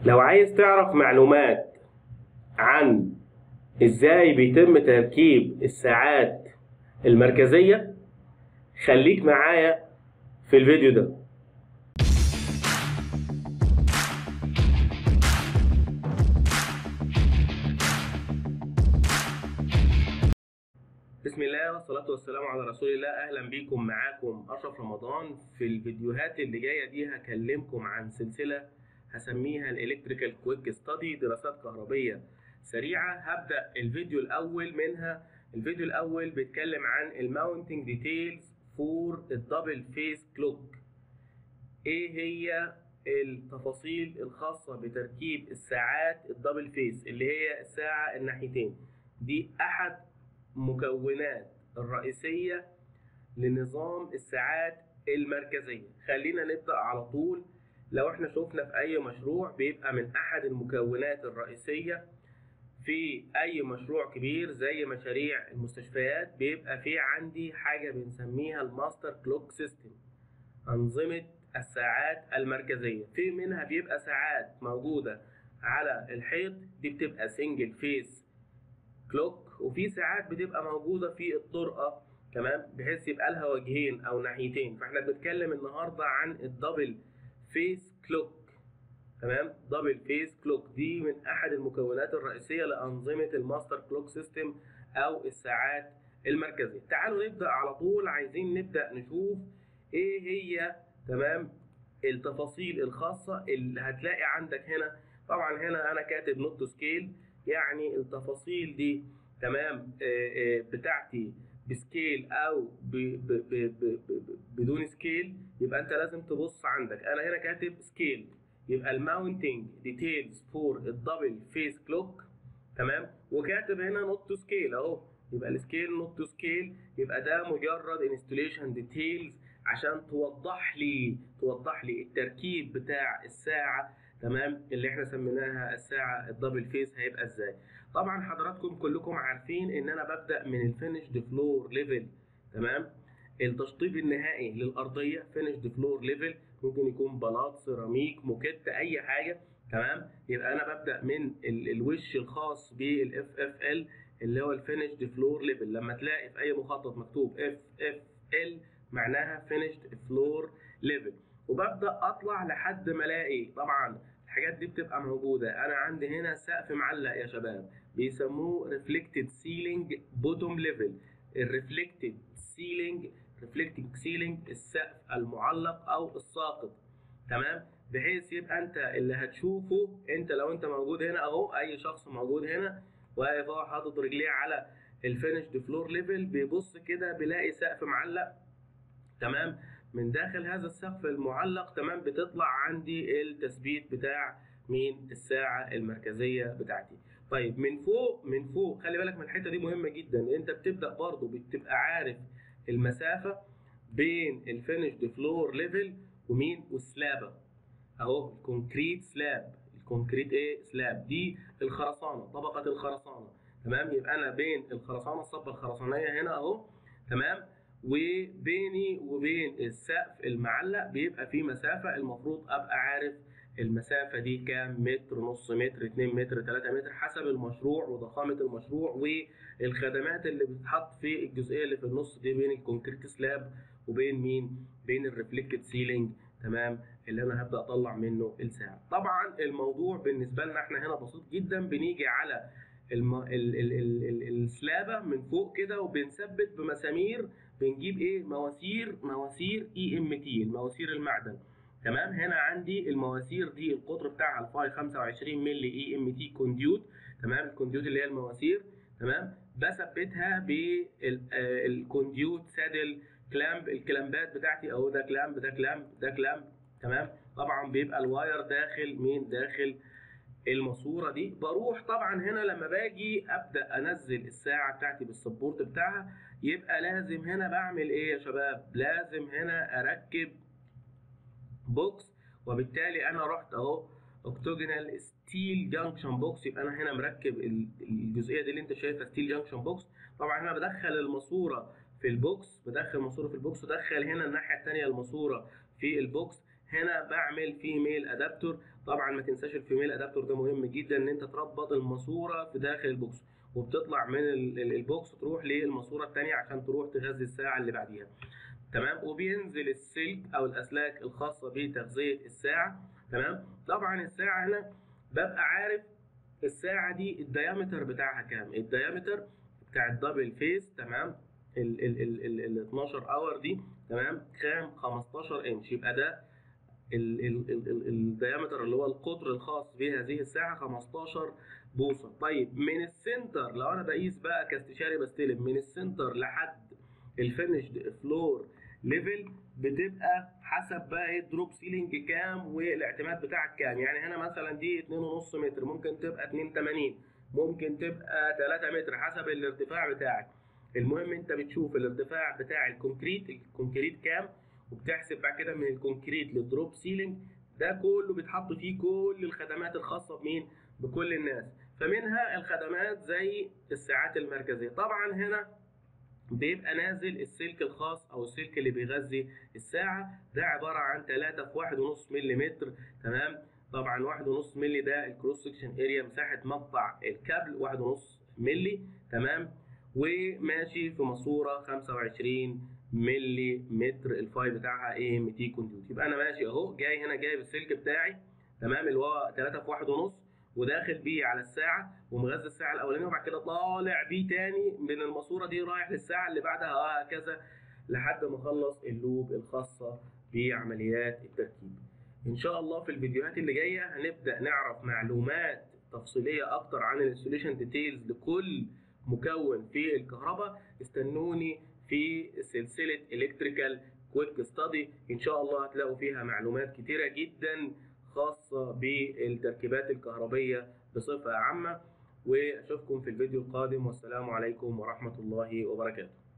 لو عايز تعرف معلومات عن ازاي بيتم تركيب الساعات المركزية خليك معايا في الفيديو ده بسم الله والصلاة والسلام على رسول الله أهلا بيكم معاكم أشرف رمضان في الفيديوهات اللي جاية دي هكلمكم عن سلسلة هسميها الإلكتريكال كويك ستادي دراسات كهربية سريعة هبدأ الفيديو الأول منها الفيديو الأول بيتكلم عن الماونتنج ديتيلز فور الدبل فيس كلوك إيه هي التفاصيل الخاصة بتركيب الساعات الدبل فيس اللي هي الساعة الناحيتين دي أحد مكونات الرئيسية لنظام الساعات المركزية خلينا نبدأ على طول لو احنا شفنا في أي مشروع بيبقى من أحد المكونات الرئيسية في أي مشروع كبير زي مشاريع المستشفيات بيبقى في عندي حاجة بنسميها الماستر كلوك سيستم أنظمة الساعات المركزية في منها بيبقى ساعات موجودة على الحيط دي بتبقى سنجل فيس كلوك وفي ساعات بتبقى موجوده في الطرقه تمام بحيث يبقى لها وجهين او ناحيتين فاحنا بنتكلم النهارده عن الدبل فيس كلوك تمام دبل فيس كلوك دي من احد المكونات الرئيسيه لانظمه الماستر كلوك سيستم او الساعات المركزيه تعالوا نبدا على طول عايزين نبدا نشوف ايه هي تمام التفاصيل الخاصه اللي هتلاقي عندك هنا طبعا هنا انا كاتب نوت سكيل يعني التفاصيل دي تمام بتاعتي بسكيل او ب ب ب ب ب بدون سكيل يبقى انت لازم تبص عندك انا هنا كاتب سكيل يبقى الماونتنج ديتيلز فور الدبل فيس كلوك تمام وكاتب هنا نوت تو سكيل اهو يبقى السكيل نوت تو سكيل يبقى ده مجرد انستليشن ديتيلز عشان توضح لي توضح لي التركيب بتاع الساعه تمام اللي احنا سميناها الساعه الدبل فيس هيبقى ازاي طبعا حضراتكم كلكم عارفين ان انا ببدا من الفينشد فلور ليفل تمام التشطيب النهائي للارضيه فينشد فلور ليفل ممكن يكون بلاط سيراميك موكيت اي حاجه تمام يبقى انا ببدا من ال الوش الخاص بالاف اف ال اللي هو الفينشد فلور ليفل لما تلاقي في اي مخطط مكتوب اف اف ال معناها فينشد فلور ليفل وببدا اطلع لحد ما الاقي طبعا الحاجات دي بتبقى موجوده انا عندي هنا سقف معلق يا شباب بيسموه ريفلكتد سيلينج بوتوم ليفل الريفلكتد سيلينج ريفلكتنج سيلينج السقف المعلق او الساقط تمام بحيث يبقى انت اللي هتشوفه انت لو انت موجود هنا اهو اي شخص موجود هنا واقف اهو حاطط رجليه على الفينشد فلور ليفل بيبص كده بيلاقي سقف معلق تمام من داخل هذا السقف المعلق تمام بتطلع عندي التثبيت بتاع مين الساعة المركزية بتاعتي طيب من فوق من فوق خلي بالك من الحتة دي مهمة جدا انت بتبدأ برضو بتبقى عارف المسافة بين الفينشد فلور ليفل ومين والسلابة اهو الكونكريت سلاب الكونكريت ايه سلاب دي الخرسانة طبقة الخرسانة تمام يبقى انا بين الخرسانة الصبة الخرسانية هنا اهو تمام وبيني وبين السقف المعلق بيبقى في مسافة المفروض أبقى عارف المسافة دي كام متر نص متر 2 متر 3 متر حسب المشروع وضخامة المشروع والخدمات اللي بتتحط في الجزئية اللي في النص دي بين الكونكريت سلاب وبين مين؟ بين الريفلكتد سيلينج تمام اللي انا هبدا اطلع منه الساعه طبعا الموضوع بالنسبه لنا احنا هنا بسيط جدا بنيجي على الم... ال... ال... ال... ال... السلابه من فوق كده وبنثبت بمسامير بنجيب ايه مواسير مواسير اي ام تي المواسير المعدن تمام هنا عندي المواسير دي القطر بتاعها الفاي 25 مللي اي ام تي كونديوت تمام الكونديوت اللي هي المواسير تمام بثبتها بالكونديوت سادل كلامب الكلامبات بتاعتي اهو ده كلامب ده كلامب ده كلامب تمام طبعا بيبقى الواير داخل مين داخل الماسوره دي بروح طبعا هنا لما باجي ابدا انزل الساعه بتاعتي بالسبورت بتاعها يبقى لازم هنا بعمل ايه يا شباب لازم هنا اركب بوكس وبالتالي انا رحت اهو اوكتوجينال ستيل جانكشن بوكس يبقى انا هنا مركب الجزئيه دي اللي انت شايفها ستيل جانكشن بوكس طبعا هنا بدخل الماسوره في البوكس بدخل الماسوره في البوكس ودخل هنا الناحيه الثانيه الماسوره في البوكس هنا بعمل فيه ميل ادابتور طبعا ما تنساش الفيميل ادابتور ده مهم جدا ان انت تربط الماسوره في داخل البوكس وبتطلع من البوكس تروح للماسوره الثانيه عشان تروح تغذي الساعه اللي بعديها تمام وبينزل السلك او الاسلاك الخاصه بتغذيه الساعه تمام طبعا الساعه هنا ببقى عارف الساعه دي الديامتر بتاعها كام الديامتر بتاع الدبل فيس تمام ال ال ال ال ال 12 اور دي تمام كام 15 انش يبقى ده الديامتر اللي هو القطر الخاص بهذه الساعه 15 بوصه طيب من السنتر لو انا بقيس بقى كاستشاري بستلم من السنتر لحد الفينشد فلور ليفل بتبقى حسب بقى ايه الدروب سيلينج كام والاعتماد بتاعك كام يعني هنا مثلا دي 2.5 متر ممكن تبقى 2.80 ممكن تبقى 3 متر حسب الارتفاع بتاعك المهم انت بتشوف الارتفاع بتاع الكونكريت الكونكريت كام وبتحسب بعد كده من الكونكريت للدروب سيلينج ده كله بيتحط فيه كل الخدمات الخاصه بمين بكل الناس فمنها الخدمات زي الساعات المركزيه طبعا هنا بيبقى نازل السلك الخاص او السلك اللي بيغذي الساعه ده عباره عن 3 في 1.5 ملم تمام طبعا 1.5 مللي ده الكروس سكشن اريا مساحه مقطع الكابل 1.5 مللي تمام وماشي في ماسوره 25 ملي متر الفاي بتاعها ايه ام تي كونديوت يبقى انا ماشي اهو جاي هنا جايب السلك بتاعي تمام اللي هو 3 في 1.5 وداخل بيه على الساعه ومغذي الساعه الاولانيه وبعد كده طالع بيه تاني من الماسوره دي رايح للساعه اللي بعدها وهكذا لحد ما اخلص اللوب الخاصه بعمليات التركيب. ان شاء الله في الفيديوهات اللي جايه هنبدا نعرف معلومات تفصيليه اكتر عن الانستوليشن ديتيلز لكل مكون في الكهرباء استنوني في سلسله الكتريكال كويك ستادي ان شاء الله هتلاقوا فيها معلومات كتيره جدا خاصه بالتركيبات الكهربيه بصفه عامه واشوفكم في الفيديو القادم والسلام عليكم ورحمه الله وبركاته